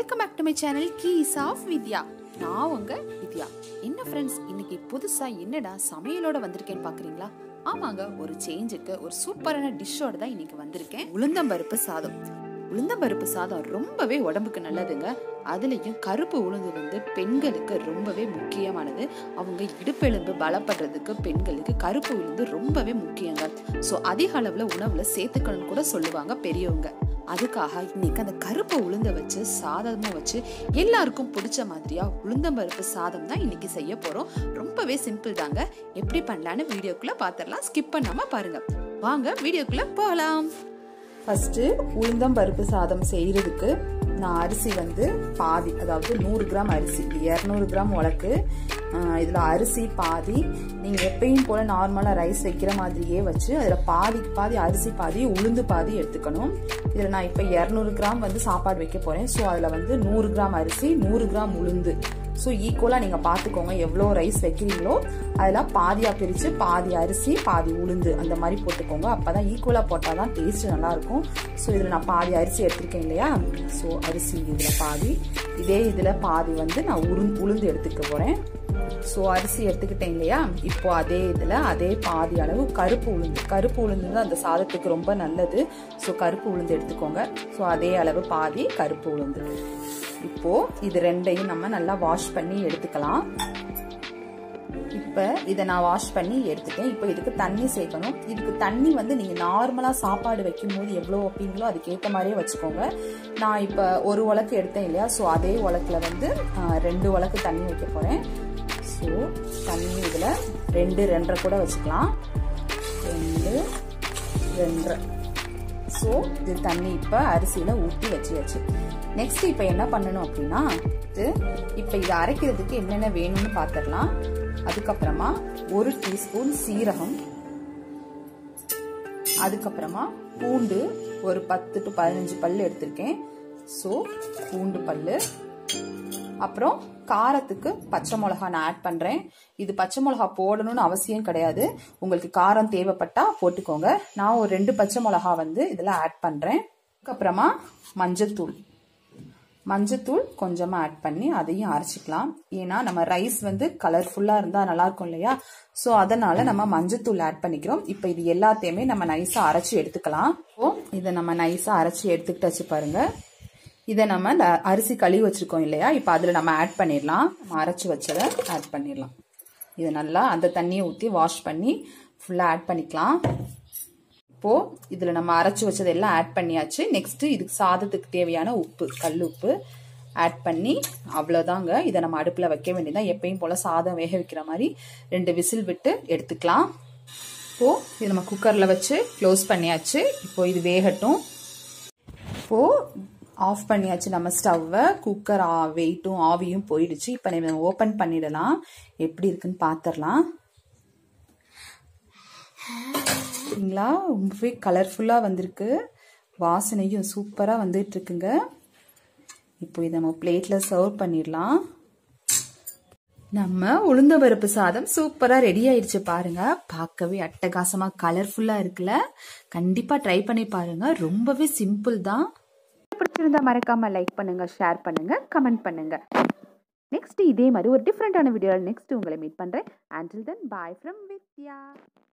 welcome back to my channel keys of Vidya நான் உங்க வித்யா என்ன ஃப்ரெண்ட்ஸ் இன்னைக்கு புதுசா என்னடா சமையலோட வந்திருக்கேன்னு பாக்குறீங்களா ஆமாங்க ஒரு சேஞ்சுக்கு ஒரு சூப்பரான டிஷ்ஷோட தான் இன்னைக்கு வந்திருக்கேன் உளுந்தம்பருப்பு சாதம் உளுந்தம்பருப்பு சாதம் ரொம்பவே உடம்புக்கு நல்லதுங்க அதுலேயும் கருப்பு உளுந்து வந்து பெண்களுக்கு ரொம்பவே முக்கியமானது அவங்க இடுப்பெலும்பு பலப்படுறதுக்கு பெண்களுக்கு கருப்பு உளுந்து ரொம்பவே முக்கியங்க ஸோ அதிக அளவில் உணவில் சேர்த்துக்கணும்னு கூட சொல்லுவாங்க பெரியவங்க அதுக்காக இன்னைக்கு அந்த கருப்பு உளுந்த வச்சு சாதமும் வச்சு எல்லாருக்கும் பிடிச்ச மாதிரியா உளுந்தம்பருப்பு சாதம் தான் இன்னைக்கு செய்ய போறோம் ரொம்பவே சிம்பிள் தாங்க எப்படி பண்ணலான்னு வீடியோக்குள்ள பார்த்துடலாம் ஸ்கிப் பண்ணாம பாருங்க வாங்க வீடியோக்குள்ள போகலாம் ஃபஸ்ட்டு உளுந்தம்பருப்பு சாதம் செய்கிறதுக்கு நான் அரிசி வந்து பாதி அதாவது நூறு கிராம் அரிசி இரநூறு கிராம் உலக்கு இதில் அரிசி பாதி நீங்கள் எப்பயும் போல் நார்மலாக ரைஸ் வைக்கிற மாதிரியே வச்சு அதில் பாதிக்கு பாதி அரிசி பாதி உளுந்து பாதி எடுத்துக்கணும் இதில் நான் இப்போ இரநூறு கிராம் வந்து சாப்பாடு வைக்க போகிறேன் ஸோ அதில் வந்து நூறு கிராம் அரிசி நூறு கிராம் உளுந்து ஸோ ஈக்குவலாக நீங்கள் பார்த்துக்கோங்க எவ்வளோ ரைஸ் வைக்கிறீங்களோ அதில் பாதியாக பிரித்து பாதி அரிசி பாதி உளுந்து அந்த மாதிரி போட்டுக்கோங்க அப்போ தான் ஈக்குவலாக போட்டால் தான் டேஸ்ட் நல்லாயிருக்கும் ஸோ இதில் நான் பாதி அரிசி எடுத்திருக்கேன் இல்லையா ஸோ அரிசி இதில் பாதி இதே இதில் பாதி வந்து நான் உரு உளுந்து எடுத்துக்க போகிறேன் ஸோ அரிசி எடுத்துக்கிட்டேன் இல்லையா இப்போ அதே இதில் அதே பாதி அளவு கருப்பு உளுந்து கருப்பு உளுந்து தான் அந்த சாதத்துக்கு ரொம்ப நல்லது ஸோ கருப்பு உளுந்து எடுத்துக்கோங்க ஸோ அதே அளவு பாதி கருப்பு உளுந்து இப்போ இது ரெண்டையும் நம்ம நல்லா வாஷ் பண்ணி எடுத்துக்கலாம் இப்போ இதை நான் வாஷ் பண்ணி எடுத்துட்டேன் இப்போ இதுக்கு தண்ணி சேர்க்கணும் இதுக்கு தண்ணி வந்து நீங்கள் நார்மலாக சாப்பாடு வைக்கும்போது எவ்வளோ வைப்பீங்களோ அதுக்கேற்ற மாதிரியே வச்சுக்கோங்க நான் இப்போ ஒரு உலக்கு எடுத்தேன் இல்லையா ஸோ அதே உலக்கில் வந்து ரெண்டு உலக்கு தண்ணி வைக்க போகிறேன் ஸோ தண்ணி இதில் ரெண்டு ரெண்டரை கூட வச்சுக்கலாம் ரெண்டு ரெண்டரை ஸோ இது தண்ணி இப்போ அரிசியில் ஊற்றி வச்சியாச்சு நெக்ஸ்ட் இப்போ என்ன பண்ணணும் அப்படின்னா இப்போ இதை அரைக்கிறதுக்கு என்னென்ன வேணும்னு பார்த்துடலாம் அதுக்கப்புறமா ஒரு டீஸ்பூன் சீரகம் அதுக்கப்புறமா பூண்டு ஒரு பத்து டு பதினஞ்சு பல் எடுத்திருக்கேன் ஸோ பூண்டு பல் அப்புறம் காரத்துக்கு பச்சை மிளகா நான் ஆட் பண்ணுறேன் இது பச்சை மிளகா போடணும்னு அவசியம் கிடையாது உங்களுக்கு காரம் தேவைப்பட்டா போட்டுக்கோங்க நான் ஒரு ரெண்டு பச்சை மிளகா வந்து இதில் ஆட் பண்ணுறேன் அதுக்கப்புறமா மஞ்சத்தூள் மஞ்சத்தூள் கொஞ்சமாக ஆட் பண்ணி அதையும் அரைச்சிக்கலாம் ஏன்னா நம்ம ரைஸ் வந்து கலர்ஃபுல்லாக இருந்தால் நல்லாயிருக்கும் இல்லையா ஸோ அதனால் நம்ம மஞ்சத்தூள் ஆட் பண்ணிக்கிறோம் இப்போ இது எல்லாத்தையுமே நம்ம நைஸாக அரைச்சி எடுத்துக்கலாம் ஓ இதை நம்ம நைஸாக அரைச்சி எடுத்துக்கிட்டாச்சு பாருங்க இதை நம்ம இந்த அரிசி கழுவி வச்சுருக்கோம் இல்லையா இப்போ அதில் நம்ம ஆட் பண்ணிடலாம் நம்ம அரைச்சி வச்சதை ஆட் பண்ணிடலாம் இதை நல்லா அந்த தண்ணியை ஊற்றி வாஷ் பண்ணி ஃபுல்லாக ஆட் பண்ணிக்கலாம் இப்போது இதில் நம்ம அரைச்சி வச்சது எல்லாம் ஆட் பண்ணியாச்சு நெக்ஸ்ட்டு இதுக்கு சாதத்துக்கு தேவையான உப்பு கல் உப்பு ஆட் பண்ணி அவ்வளோதாங்க இதை நம்ம அடுப்பில் வைக்க வேண்டியதான் எப்பயும் போல் சாதம் வேக வைக்கிற மாதிரி ரெண்டு விசில் விட்டு எடுத்துக்கலாம் இப்போது இது நம்ம குக்கரில் வச்சு க்ளோஸ் பண்ணியாச்சு இப்போது இது வேகட்டும் இப்போது ஆஃப் பண்ணியாச்சு நம்ம ஸ்டவ்வை குக்கர் வெயிட்டும் ஆவியும் போயிடுச்சு இப்போ நம்ம ஓப்பன் பண்ணிடலாம் எப்படி இருக்குன்னு பார்த்துடலாம் சரிங்களா ரொம்பவே கலர்ஃபுல்லாக வந்திருக்கு வாசனையும் சூப்பராக வந்துட்டு இருக்குங்க இப்போ இதை நம்ம பிளேட்டில் சர்வ் பண்ணிடலாம் நம்ம உளுந்த பருப்பு சாதம் சூப்பராக ரெடி ஆயிடுச்சு பாருங்க பார்க்கவே அட்டகாசமாக கலர்ஃபுல்லாக இருக்குல்ல கண்டிப்பாக ட்ரை பண்ணி பாருங்க ரொம்பவே சிம்பிள் தான் பிடிச்சிருந்தா மறக்காம லைக் பண்ணுங்க ஷேர் பண்ணுங்க கமெண்ட் பண்ணுங்க நெக்ஸ்ட் இதே மாதிரி ஒரு டிஃப்ரெண்டான வீடியோவில் நெக்ஸ்ட் உங்களை மீட் பண்ணுறேன் ஆண்டில் தென் பாய் ஃப்ரம் வித்யா